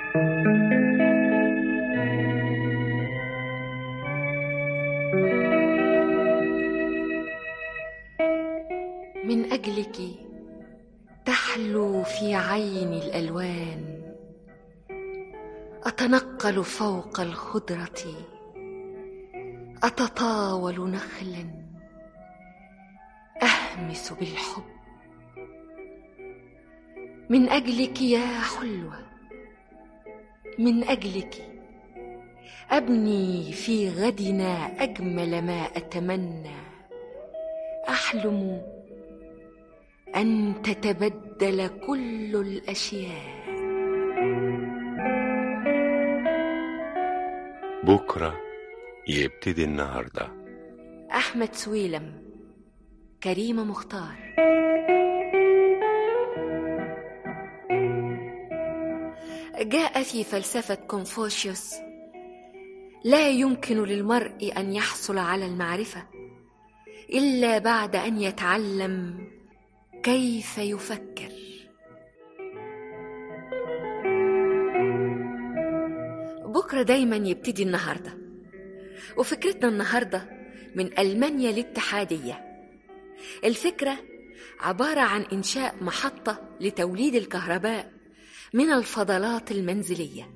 من أجلك تحلو في عيني الألوان أتنقل فوق الخضرة أتطاول نخلا أهمس بالحب من أجلك يا حلوة من أجلك أبني في غدنا أجمل ما أتمنى أحلم أن تتبدل كل الأشياء بكرة يبتدي النهاردة أحمد سويلم كريمة مختار جاء في فلسفة كونفوشيوس لا يمكن للمرء أن يحصل على المعرفة إلا بعد أن يتعلم كيف يفكر بكرة دايما يبتدي النهاردة وفكرتنا النهاردة من ألمانيا الاتحادية الفكرة عبارة عن إنشاء محطة لتوليد الكهرباء من الفضلات المنزلية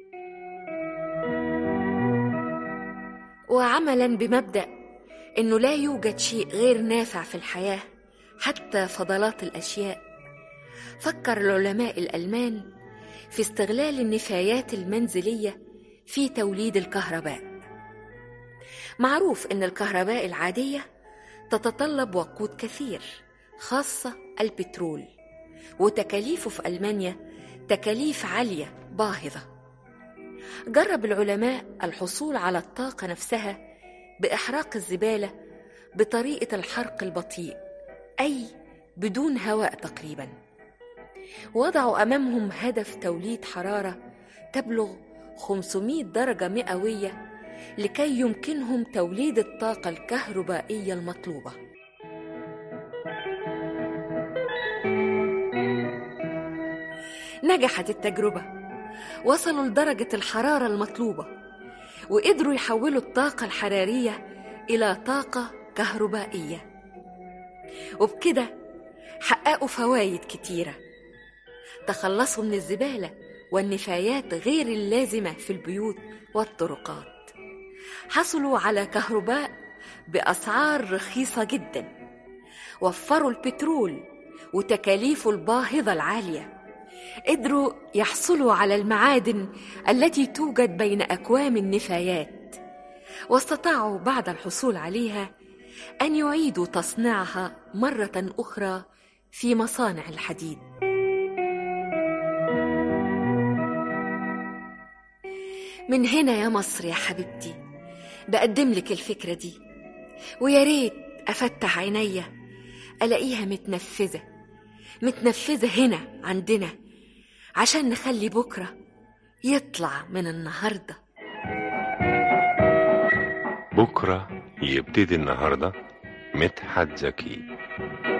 وعملا بمبدأ إنه لا يوجد شيء غير نافع في الحياة حتى فضلات الأشياء فكر العلماء الألمان في استغلال النفايات المنزلية في توليد الكهرباء معروف ان الكهرباء العاديه تتطلب وقود كثير خاصه البترول وتكاليفه في المانيا تكاليف عاليه باهظه جرب العلماء الحصول على الطاقه نفسها باحراق الزباله بطريقه الحرق البطيء اي بدون هواء تقريبا وضعوا امامهم هدف توليد حراره تبلغ 500 درجه مئويه لكي يمكنهم توليد الطاقة الكهربائية المطلوبة. نجحت التجربة، وصلوا لدرجة الحرارة المطلوبة، وقدروا يحولوا الطاقة الحرارية إلى طاقة كهربائية. وبكده حققوا فوائد كتيرة. تخلصوا من الزبالة والنفايات غير اللازمة في البيوت والطرقات. حصلوا على كهرباء بأسعار رخيصة جدا وفروا البترول وتكاليفه الباهظة العالية قدروا يحصلوا على المعادن التي توجد بين أكوام النفايات واستطاعوا بعد الحصول عليها أن يعيدوا تصنيعها مرة أخرى في مصانع الحديد من هنا يا مصر يا حبيبتي بقدم لك الفكرة دي ويا ريت أفتح عينيا ألاقيها متنفذة متنفذة هنا عندنا عشان نخلي بكرة يطلع من النهاردة بكرة يبتدي النهاردة مدحت زكي